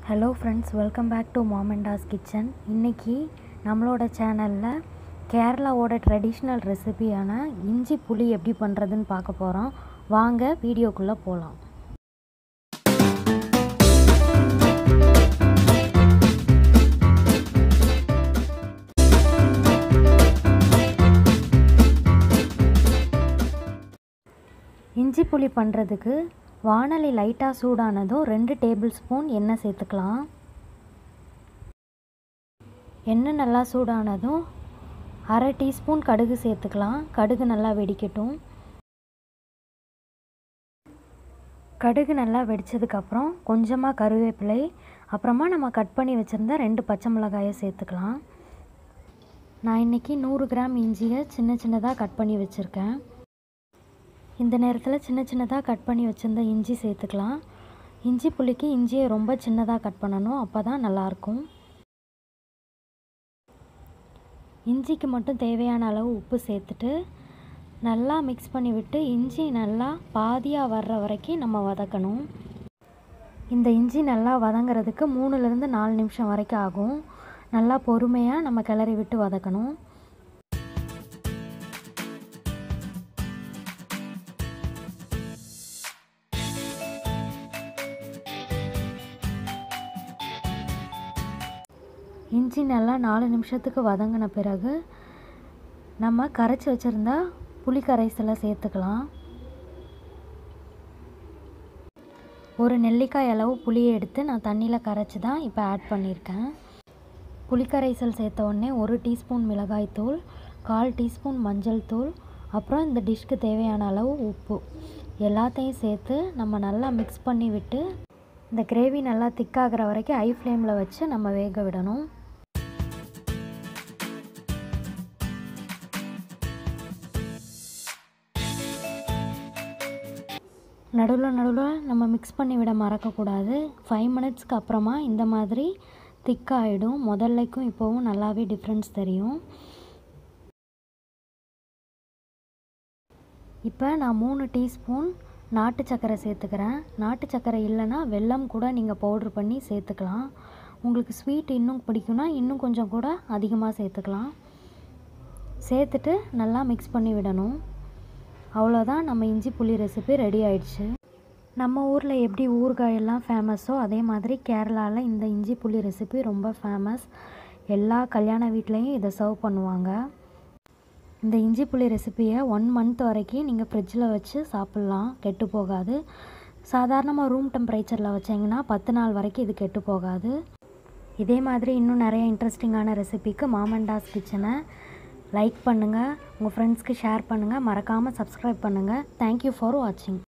hello friends welcome back to மாமண்டாஸ் kitchen இன்றைக்கி நம்மளோட சேனலில் கேரளாவோட ட்ரெடிஷ்னல் ரெசிபியான இஞ்சி புளி எப்படி பண்ணுறதுன்னு பார்க்க போகிறோம் வாங்க வீடியோக்குள்ளே போகலாம் இஞ்சி புளி பண்ணுறதுக்கு வானலி லைட்டாக சூடானதும் ரெண்டு டேபிள் ஸ்பூன் எண்ணெய் சேர்த்துக்கலாம் எண்ணெய் நல்லா சூடானதும் அரை டீஸ்பூன் கடுகு சேர்த்துக்கலாம் கடுகு நல்லா வெடிக்கட்டும் கடுகு நல்லா வெடித்ததுக்கப்புறம் கொஞ்சமாக கருவேப்பிலை அப்புறமா நம்ம கட் பண்ணி வச்சுருந்த ரெண்டு பச்சை மிளகாயை சேர்த்துக்கலாம் நான் இன்றைக்கி நூறு கிராம் இஞ்சியை சின்ன சின்னதாக கட் பண்ணி வச்சுருக்கேன் இந்த நேரத்தில் சின்ன சின்னதாக கட் பண்ணி வச்சுருந்த இஞ்சி சேர்த்துக்கலாம் இஞ்சி புளிக்கு இஞ்சியை ரொம்ப சின்னதாக கட் பண்ணணும் அப்போ தான் நல்லாயிருக்கும் இஞ்சிக்கு மட்டும் தேவையான அளவு உப்பு சேர்த்துட்டு நல்லா மிக்ஸ் பண்ணி விட்டு இஞ்சி நல்லா பாதியாக வர்ற வரைக்கும் நம்ம வதக்கணும் இந்த இஞ்சி நல்லா வதங்கிறதுக்கு மூணுலேருந்து நாலு நிமிஷம் வரைக்கும் ஆகும் நல்லா பொறுமையாக நம்ம கிளறி விட்டு வதக்கணும் இஞ்சி நல்லா நாலு நிமிஷத்துக்கு வதங்கின பிறகு நம்ம கரைச்சி வச்சுருந்தா புளி கரைசலை சேர்த்துக்கலாம் ஒரு நெல்லிக்காய் அளவு புளியை எடுத்து நான் தண்ணியில் கரைச்சி தான் இப்போ ஆட் பண்ணியிருக்கேன் புளிக்கரைசல் சேர்த்த உடனே ஒரு டீஸ்பூன் மிளகாய்த்தூள் கால் டீஸ்பூன் மஞ்சள் தூள் அப்புறம் இந்த டிஷ்க்கு தேவையான அளவு உப்பு எல்லாத்தையும் சேர்த்து நம்ம நல்லா மிக்ஸ் பண்ணி விட்டு இந்த கிரேவி நல்லா திக்காகிற வரைக்கும் ஹை ஃப்ளேமில் வச்சு நம்ம வேக விடணும் நடுவில் நடுவில் நம்ம மிக்ஸ் பண்ணி விட மறக்கக்கூடாது ஃபைவ் மினிட்ஸ்க்கு அப்புறமா இந்த மாதிரி திக்காகிடும் முதல்லைக்கும் இப்போவும் நல்லாவே டிஃப்ரென்ஸ் தெரியும் இப்போ நான் மூணு டீஸ்பூன் நாட்டு சர்க்கரை சேர்த்துக்கிறேன் நாட்டு சர்க்கரை இல்லைன்னா வெல்லம் கூட நீங்கள் பவுட்ரு பண்ணி சேர்த்துக்கலாம் உங்களுக்கு ஸ்வீட் இன்னும் பிடிக்கும்னா இன்னும் கொஞ்சம் கூட அதிகமாக சேர்த்துக்கலாம் சேர்த்துட்டு நல்லா மிக்ஸ் பண்ணி விடணும் அவ்வளோதான் நம்ம இஞ்சி புளி ரெசிபி ரெடி ஆயிடுச்சு நம்ம ஊரில் எப்படி ஊறுகாய் எல்லாம் ஃபேமஸோ அதே மாதிரி கேரளாவில் இந்த இஞ்சி புளி ரெசிபி ரொம்ப ஃபேமஸ் எல்லா கல்யாண வீட்லேயும் இதை சர்வ் பண்ணுவாங்க இந்த இஞ்சி புளி ரெசிப்பியை ஒன் மந்த் வரைக்கும் நீங்கள் ஃப்ரிட்ஜில் வச்சு சாப்பிட்லாம் கெட்டு போகாது சாதாரணமாக ரூம் டெம்பரேச்சரில் வச்சிங்கன்னா பத்து நாள் வரைக்கும் இது கெட்டு போகாது இதே மாதிரி இன்னும் நிறைய இன்ட்ரெஸ்டிங்கான ரெசிபிக்கு மாமண்டாஸ் கிச்சனை லைக் பண்ணுங்கள் உங்கள் ஃப்ரெண்ட்ஸ்க்கு ஷேர் பண்ணுங்கள் மறக்காமல் சப்ஸ்கிரைப் பண்ணுங்கள் தேங்க்யூ ஃபார் வாட்சிங்